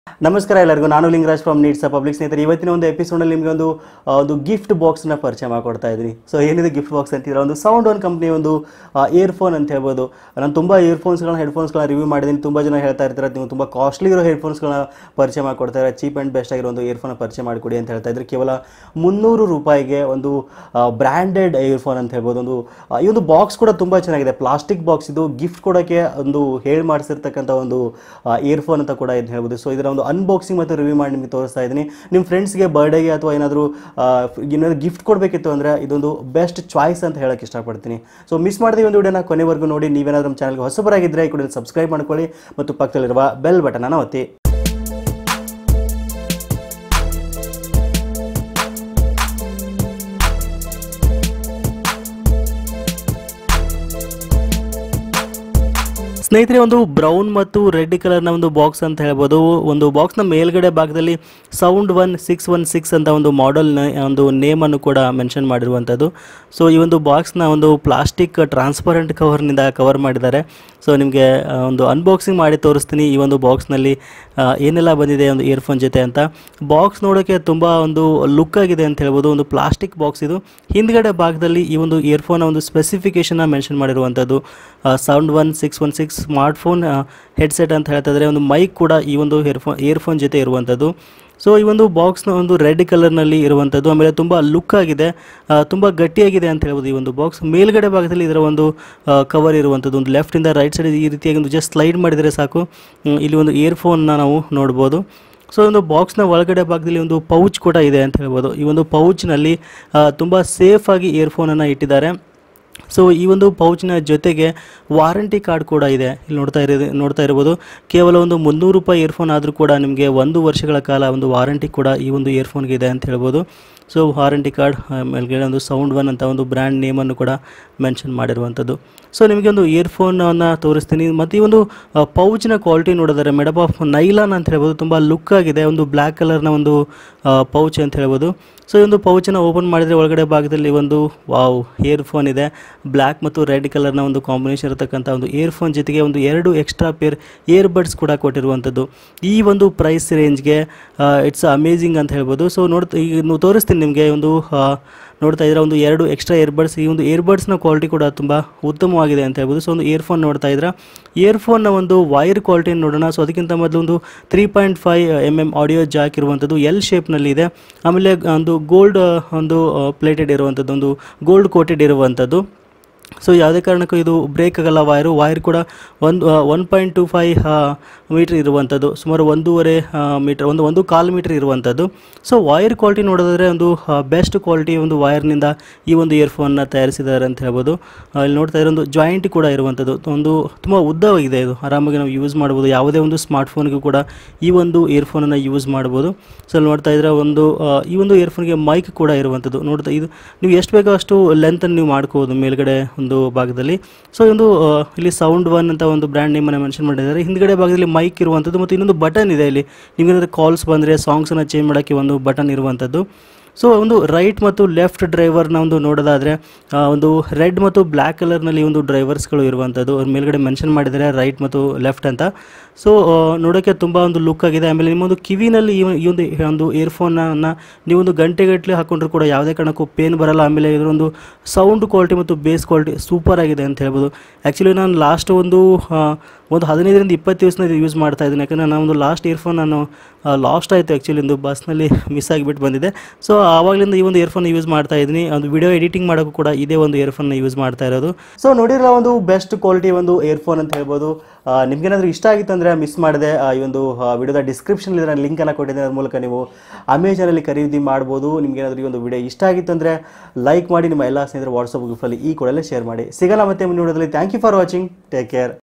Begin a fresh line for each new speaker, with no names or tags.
ನಮಸ್ಕಾರ ಎಲ್ಲರಿಗೂ ನಾನು ಲಿಂಗರಾಜ್ ಫ್ರಮ್ ನೀಡ್ಸ್ ಪಬ್ಲಿಕ್ ಸ್ನೇಹಿತರೆ ಇವತ್ತಿನ ಒಂದು ಎಪಿಸೋಡಲ್ಲಿ ನಿಮಗೆ ಒಂದು ಆ, ಒಂದು ಗಿಫ್ಟ್ ಬಾಕ್ಸ್ನ ಪರಿಚಯ ಮಾಡಿಕೊಡ್ತಾ ಇದ್ದೀನಿ ಸೊ ಏನಿದೆ ಗಿಫ್ಟ್ ಬಾಕ್ಸ್ ಅಂತಿದ್ರೆ ಒಂದು ಸೌಂಡ್ ಒನ್ ಕಂಪ್ನಿ ಒಂದು ಇಯರ್ಫೋನ್ ಅಂತ ಹೇಳ್ಬೋದು ನಾನು ತುಂಬ ಇಯರ್ಫೋನ್ಸ್ಗಳನ್ನ ಹೆಡ್ಫೋನ್ಸ್ಗಳನ್ನ ರಿವ್ಯೂ ಮಾಡಿದ್ದೀನಿ ತುಂಬ ಜನ ಹೇಳ್ತಾ ಇರ್ತಾರೆ ನೀವು ತುಂಬ ಕಾಸ್ಟ್ಲಿ ಇರೋ ಹೆಡ್ಫೋನ್ಸ್ಗಳನ್ನ ಪರಿಚಯ ಮಾಡಿಕೊಡ್ತಾರೆ ಚೀಪ್ ಆ್ಯಂಡ್ ಬೆಸ್ಟ್ ಆಗಿರೋ ಒಂದು ಇಯರ್ಫೋನ್ ಪರಿಚಯ ಮಾಡಿಕೊಡಿ ಅಂತ ಹೇಳ್ತಾ ಇದ್ರೆ ಕೇವಲ ಮುನ್ನೂರು ರೂಪಾಯಿಗೆ ಒಂದು ಬ್ರ್ಯಾಂಡೆಡ್ ಇಯರ್ಫೋನ್ ಅಂತ ಹೇಳ್ಬೋದು ಒಂದು ಆ, ಈ ಒಂದು ಬಾಕ್ಸ್ ಕೂಡ ತುಂಬ ಚೆನ್ನಾಗಿದೆ ಪ್ಲಾಸ್ಟಿಕ್ ಬಾಕ್ಸ್ ಇದು ಗಿಫ್ಟ್ ಕೊಡೋಕ್ಕೆ ಒಂದು ಹೇಳಿ ಮಾಡಿಸಿರ್ತಕ್ಕಂಥ ಒಂದು ಇಯರ್ಫೋನ್ ಅಂತ ಕೂಡ ಇದು ಹೇಳ್ಬೋದು ಸೊ ಇದರ ಒಂದು ಅನ್ಬಾಕ್ಸಿಂಗ್ ಮತ್ತು ರಿವ್ಯೂ ಮಾಡಿ ನಿಮಗೆ ತೋರಿಸ್ತಾ ಇದ್ದೀನಿ ನಿಮ್ಮ ಫ್ರೆಂಡ್ಸ್ಗೆ ಬರ್ಡೇಗೆ ಅಥವಾ ಏನಾದರೂ ಏನಾದರೂ ಗಿಫ್ಟ್ ಕೊಡಬೇಕಿತ್ತು ಅಂದರೆ ಇದೊಂದು ಬೆಸ್ಟ್ ಚಾಯ್ಸ್ ಅಂತ ಹೇಳಕ್ಕೆ ಇಷ್ಟಪಡ್ತೀನಿ ಸೊ ಮಿಸ್ ಮಾಡಿದ ಒಂದು ವಿಡಿಯೋನ ಕೊನೆವರೆಗೂ ನೋಡಿ ನೀವೇನಾದರೂ ನಮ್ಮ ಚಾನಲ್ಗೆ ಹೊಸಬರಾಗಿದ್ದರೆ ಈ ಕೂಡ ಸಬ್ಸ್ಕ್ರೈಬ್ ಮಾಡ್ಕೊಳ್ಳಿ ಮತ್ತು ಪಕ್ಕದಲ್ಲಿರುವ ಬೆಲ್ ಬಟನನ್ನು ಒತ್ತಿ ಸ್ನೇಹಿತರೆ ಒಂದು ಬ್ರೌನ್ ಮತ್ತು ರೆಡ್ ಕಲರ್ನ ಒಂದು ಬಾಕ್ಸ್ ಅಂತ ಹೇಳ್ಬೋದು ಒಂದು ಬಾಕ್ಸ್ನ ಮೇಲ್ಗಡೆ ಭಾಗದಲ್ಲಿ sound one six one six ಅಂತ ಒಂದು ಮಾಡೆಲ್ನ ಒಂದು ನೇಮನ್ನು ಕೂಡ ಮೆನ್ಷನ್ ಮಾಡಿರುವಂಥದ್ದು ಸೊ ಈ ಒಂದು ಬಾಕ್ಸ್ನ ಒಂದು ಪ್ಲಾಸ್ಟಿಕ್ ಟ್ರಾನ್ಸ್ಪರೆಂಟ್ ಕವರ್ನಿಂದ ಕವರ್ ಮಾಡಿದ್ದಾರೆ ಸೊ ನಿಮಗೆ ಒಂದು ಅನ್ಬಾಕ್ಸಿಂಗ್ ಮಾಡಿ ತೋರಿಸ್ತೀನಿ ಈ ಒಂದು ಬಾಕ್ಸ್ನಲ್ಲಿ ಏನೆಲ್ಲ ಬಂದಿದೆ ಒಂದು ಇಯರ್ಫೋನ್ ಜೊತೆ ಅಂತ ಬಾಕ್ಸ್ ನೋಡೋಕ್ಕೆ ತುಂಬ ಒಂದು ಲುಕ್ ಆಗಿದೆ ಅಂತ ಹೇಳ್ಬೋದು ಒಂದು ಪ್ಲಾಸ್ಟಿಕ್ ಬಾಕ್ಸ್ ಇದು ಹಿಂದ್ಗಡೆ ಭಾಗದಲ್ಲಿ ಈ ಒಂದು ಇಯರ್ಫೋನ್ ಒಂದು ಸ್ಪೆಸಿಫಿಕೇಶನ್ನ ಮೆನ್ಷನ್ ಮಾಡಿರುವಂಥದ್ದು sound one six one six smartphone headset ಅಂತ ಹೇಳ್ತಾ ಇದ್ದಾರೆ ಒಂದು ಮೈಕ್ ಕೂಡ ಈ ಒಂದು ಇಯರ್ಫೋನ್ ಇಯರ್ಫೋನ್ ಜೊತೆ ಇರುವಂಥದ್ದು ಸೊ ಈ ಒಂದು ಬಾಕ್ಸ್ನ ಒಂದು ರೆಡ್ ಕಲರ್ನಲ್ಲಿ ಇರುವಂಥದ್ದು ಆಮೇಲೆ ತುಂಬ ಲುಕ್ ಆಗಿದೆ ಆ, ತುಂಬ ಗಟ್ಟಿಯಾಗಿದೆ ಅಂತ ಹೇಳ್ಬೋದು ಈ ಒಂದು ಬಾಕ್ಸ್ ಮೇಲ್ಗಡೆ ಭಾಗದಲ್ಲಿ ಇದರ ಒಂದು ಕವರ್ ಇರುವಂಥದ್ದು ಒಂದು ಲೆಫ್ಟಿಂದ ರೈಟ್ ಸೈಡ್ ಈ ರೀತಿಯಾಗಿ ಒಂದು ಜಸ್ಟ್ ಸ್ಲೈಡ್ ಮಾಡಿದರೆ ಸಾಕು ಹ್ಮ್, ಇಲ್ಲಿ ಒಂದು ಇಯರ್ಫೋನ್ನ ನಾವು ನೋಡ್ಬೋದು ಸೊ ಒಂದು ಬಾಕ್ಸ್ನ ಒಳಗಡೆ ಭಾಗದಲ್ಲಿ ಒಂದು ಪೌಚ್ ಕೂಡ ಇದೆ ಅಂತ ಹೇಳ್ಬೋದು ಈ ಒಂದು ಪೌಚ್ನಲ್ಲಿ ತುಂಬ ಸೇಫಾಗಿ ಇಯರ್ಫೋನನ್ನು ಇಟ್ಟಿದ್ದಾರೆ ಸೊ ಈ ಒಂದು ಪೌಚ್ನ ಜೊತೆಗೆ ವಾರಂಟಿ ಕಾರ್ಡ್ ಕೂಡ ಇದೆ ಇಲ್ಲಿ ನೋಡ್ತಾ ಇರೋದು ನೋಡ್ತಾ ಇರ್ಬೋದು ಕೇವಲ ಒಂದು ಮುನ್ನೂರು ರೂಪಾಯಿ ಇಯರ್ಫೋನ್ ಆದರೂ ಕೂಡ ನಿಮಗೆ ಒಂದು ವರ್ಷಗಳ ಕಾಲ ಒಂದು ವಾರಂಟಿ ಕೂಡ ಈ ಒಂದು ಇಯರ್ಫೋನ್ಗೆ ಇದೆ ಅಂತ ಹೇಳ್ಬೋದು ಸೊ ವಾರಂಟಿ ಕಾರ್ಡ್ ಮೇಲ್ಗಡೆ ಒಂದು ಸೌಂಡ್ ಒನ್ ಅಂತ ಒಂದು ಬ್ರ್ಯಾಂಡ್ ನೇಮನ್ನು ಕೂಡ ಮೆನ್ಷನ್ ಮಾಡಿರುವಂಥದ್ದು ಸೊ ನಿಮಗೆ ಒಂದು ಇಯರ್ಫೋನನ್ನು ತೋರಿಸ್ತೀನಿ ಮತ್ತು ಈ ಒಂದು ಪೌಚ್ನ ಕ್ವಾಲಿಟಿ ನೋಡಿದರೆ ಮೇಡಮ್ ಆಫ್ ನೈಲಾನ್ ಅಂತ ಹೇಳ್ಬೋದು ತುಂಬ ಲುಕ್ ಆಗಿದೆ ಒಂದು ಬ್ಲ್ಯಾಕ್ ಕಲರ್ನ ಒಂದು ಪೌಚ್ ಅಂತ ಹೇಳ್ಬೋದು ಸೊ ಈ ಒಂದು ಪೌಚನ್ನು ಓಪನ್ ಮಾಡಿದರೆ ಒಳಗಡೆ ಭಾಗದಲ್ಲಿ ಒಂದು ವಾವ್ ಇಯರ್ಫೋನ್ ಇದೆ ಬ್ಲ್ಯಾಕ್ ಮತ್ತು ರೆಡ್ ಕಲರ್ನ ಒಂದು ಕಾಂಬಿನೇಷನ್ ಇರತಕ್ಕಂಥ ಒಂದು ಇಯರ್ಫೋನ್ ಜೊತೆಗೆ ಒಂದು ಎರಡು ಎಕ್ಸ್ಟ್ರಾ ಪೇರ್ ಇಯರ್ಬಡ್ಸ್ ಕೂಡ ಕೊಟ್ಟಿರುವಂಥದ್ದು ಈ ಒಂದು ಪ್ರೈಸ್ ರೇಂಜ್ಗೆ ಇಟ್ಸ್ ಅಮೇಝಿಂಗ್ ಅಂತ ಹೇಳ್ಬೋದು ಸೊ ನೋಡ್ತಾ ಈಗ ನೀವು ತೋರಿಸ್ತೀನಿ ನಿಮಗೆ ಒಂದು ಆ, ನೋಡ್ತಾ ಇದ್ರೆ ಒಂದು ಎರಡು ಎಕ್ಸ್ಟ್ರಾ ಇಯರ್ಬಡ್ಸ್ ಈ ಒಂದು ಇಯರ್ಬಡ್ಸ್ನ ಕ್ವಾಲಿಟಿ ಕೂಡ ತುಂಬ ಉತ್ತಮವಾಗಿದೆ ಅಂತ ಹೇಳ್ಬೋದು ಸೊ ಒಂದು ಇಯರ್ಫೋನ್ ನೋಡ್ತಾ ಇದ್ರೆ ಇಯರ್ಫೋನ್ನ ಒಂದು ವೈರ್ ಕ್ವಾಲಿಟಿ ನೋಡೋಣ ಸೊ ಅದಕ್ಕಿಂತ ಮೊದಲು ಒಂದು three point five M M audio jack ಇರುವಂಥದ್ದು ಎಲ್ ಶೇಪ್ನಲ್ಲಿ ಇದೆ ಆಮೇಲೆ ಒಂದು ಗೋಲ್ಡ್ ಒಂದು ಪ್ಲೇಟೆಡ್ ಇರುವಂಥದ್ದು ಒಂದು ಗೋಲ್ಡ್ ಕೋಟೆಡ್ ಇರುವಂಥದ್ದು ಸೊ ಯಾವುದೇ ಕಾರಣಕ್ಕೂ ಇದು ಬ್ರೇಕ್ ಆಗಲ್ಲ ವೈರು ವೈರ್ ಕೂಡ ಒಂದು one point two five metre ಇರುವಂಥದ್ದು ಸುಮಾರು ಒಂದೂವರೆ ಮೀಟರ್ ಒಂದು ಒಂದು ಕಾಲು ಮೀಟ್ರ್ ಇರುವಂಥದ್ದು ಸೊ ವೈರ್ ಕ್ವಾಲಿಟಿ ನೋಡೋದಾದ್ರೆ ಒಂದು ಬೆಸ್ಟ್ ಕ್ವಾಲಿಟಿ ಒಂದು ವೈರ್ನಿಂದ ಈ ಒಂದು ಇಯರ್ಫೋನ್ನ ತಯಾರಿಸಿದ್ದಾರೆ ಅಂತ ಹೇಳ್ಬೋದು ಆ, ಇಲ್ಲಿ ನೋಡ್ತಾ ಇರೋ ಒಂದು ಜಾಯಿಂಟ್ ಕೂಡ ಇರುವಂಥದ್ದು ಒಂದು ತುಂಬ ಉದ್ದವಾಗಿದೆ ಇದು ಆರಾಮಾಗಿ ನಾವು ಯೂಸ್ ಮಾಡ್ಬೋದು ಯಾವುದೇ ಒಂದು ಸ್ಮಾರ್ಟ್ಫೋನ್ಗೂ ಕೂಡ ಈ ಒಂದು ಇಯರ್ಫೋನನ್ನು ಯೂಸ್ ಮಾಡ್ಬೋದು ಸೊ ಇಲ್ಲಿ ನೋಡ್ತಾ ಇದ್ರೆ ಒಂದು ಆ, ಈ ಒಂದು ಇಯರ್ಫೋನ್ಗೆ ಮೈಕ್ ಕೂಡ ಇರುವಂಥದ್ದು ನೋಡ್ತಾ ಇದು ನೀವು ಎಷ್ಟು ಬೇಕೋ ಅಷ್ಟು ಲೆಂತನ್ನು ನೀವು ಮಾಡ್ಕೋಬೋದು ಮೇಲ್ಗಡೆ ಒಂದು ಭಾಗದಲ್ಲಿ ಸೊ ಒಂದು ಆ, ಇಲ್ಲಿ ಸೌಂಡ್ ಒನ್ ಅಂತ ಒಂದು ಬ್ರ್ಯಾಂಡ್ ನೇಮನ್ನು ಮೆನ್ಷನ್ ಮಾಡಿದ್ದಾರೆ ಹಿಂದ್ಗಡೆ ಭಾಗದಲ್ಲಿ ಮೈಕ್ ಇರುವಂಥದ್ದು ಮತ್ತು ಇನ್ನೊಂದು ಬಟನ್ ಇದೆ ಇಲ್ಲಿ ನಿಮಗೇನಾದರೂ ಕಾಲ್ಸ್ ಬಂದರೆ ಸಾಂಗ್ಸನ್ನು ಚೇಂಜ್ ಮಾಡೋಕ್ಕೆ ಒಂದು ಬಟನ್ ಇರುವಂಥದ್ದು ಸೊ ಒಂದು ರೈಟ್ ಮತ್ತು ಲೆಫ್ಟ್ ಡ್ರೈವರ್ನ ಒಂದು ನೋಡೋದಾದರೆ ಆ, ಒಂದು ರೆಡ್ ಮತ್ತು ಬ್ಲ್ಯಾಕ್ ಕಲರ್ನಲ್ಲಿ ಒಂದು ಡ್ರೈವರ್ಸ್ಗಳು ಇರುವಂಥದ್ದು ಅವ್ರ ಮೇಲ್ಗಡೆ ಮೆನ್ಷನ್ ಮಾಡಿದ್ದಾರೆ ರೈಟ್ ಮತ್ತು ಲೆಫ್ಟ್ ಅಂತ ಸೊ ನೋಡೋಕ್ಕೆ ತುಂಬ ಒಂದು ಲುಕ್ ಆಗಿದೆ ಆಮೇಲೆ ನಿಮ್ಮೊಂದು ಕಿವಿನಲ್ಲಿ ಈ ಈ ಒಂದು ಒಂದು ಇಯರ್ಫೋನನ್ನು ನೀವೊಂದು ಗಂಟೆಗಟ್ಟಲೆ ಹಾಕೊಂಡ್ರು ಕೂಡ ಯಾವುದೇ ಕಾರಣಕ್ಕೂ ಪೇನ್ ಬರಲ್ಲ ಆಮೇಲೆ ಇದರೊಂದು ಸೌಂಡ್ ಕ್ವಾಲಿಟಿ ಮತ್ತು ಬೇಸ್ ಕ್ವಾಲಿಟಿ ಸೂಪರ್ ಆಗಿದೆ ಅಂತ ಹೇಳ್ಬೋದು ಆ್ಯಕ್ಚುಲಿ ನಾನು ಲಾಸ್ಟ್ ಒಂದು ಆ, ಒಂದು ಹದಿನೈದರಿಂದ ಇಪ್ಪತ್ತು ದಿವಸನ ಇದು ಯೂಸ್ ಮಾಡ್ತಾ ಇದ್ದೀನಿ ಯಾಕಂದರೆ ನಾನು ಒಂದು ಲಾಸ್ಟ್ ಇಯರ್ಫೋನ್ ನಾನು ಲಾಸ್ಟ್ ಆಯಿತು ಆ್ಯಕ್ಚುಲಿ ಒಂದು ಬಸ್ನಲ್ಲಿ ಮಿಸ್ ಆಗಿಬಿಟ್ಟು ಬಂದಿದೆ ಸೊ ಆವಾಗಲಿಂದ ಈ ಒಂದು ಇಯರ್ಫೋನ್ ಯೂಸ್ ಮಾಡ್ತಾ ಇದ್ದೀನಿ ಒಂದು ವಿಡಿಯೋ ಎಡಿಟಿಂಗ್ ಮಾಡೋಕ್ಕೂ ಕೂಡ ಇದೇ ಒಂದು ಇಯರ್ಫೋನ್ನ ಯೂಸ್ ಮಾಡ್ತಾ ಇರೋದು ಸೊ ನೋಡಿರಲ್ಲ ಒಂದು ಬೆಸ್ಟ್ ಕ್ವಾಲಿಟಿ ಒಂದು ಇಯರ್ಫೋನ್ ಅಂತ ಹೇಳ್ಬೋದು ನಿಮ್ಗೇನಾದರೂ ಇಷ್ಟ ಆಗಿತ್ತು ಅಂದರೆ ಮಿಸ್ ಮಾಡಿದೆ ಈ ಒಂದು ವಿಡಿಯೋದ ಡಿಸ್ಕ್ರಿಪ್ಷನ್ ಇದರ ಲಿಂಕನ್ನು ಕೊಟ್ಟಿದ್ದೆ ಅದ್ರ ಮೂಲಕ ನೀವು ಅಮೆಜಾನಲ್ಲಿ ಖರೀದಿ ಮಾಡ್ಬೋದು ನಿಮ್ಗೇನಾದರೂ ಈ ಒಂದು ವಿಡಿಯೋ ಇಷ್ಟ ಆಗಿತ್ತು ಅಂದರೆ ಲೈಕ್ ಮಾಡಿ ನಿಮ್ಮ ಎಲ್ಲ ಸ್ನೇಹಿತರು ವಾಟ್ಸಪ್ ಗ್ರೂಪಲ್ಲಿ ಈ ಕೂಡಲೇ ಶೇರ್ ಮಾಡಿ ಸಿಗಲ್ಲ ಮತ್ತೆ ಮುಂದಿನ ವಿಡಿಯೋದಲ್ಲಿ thank you for watching take care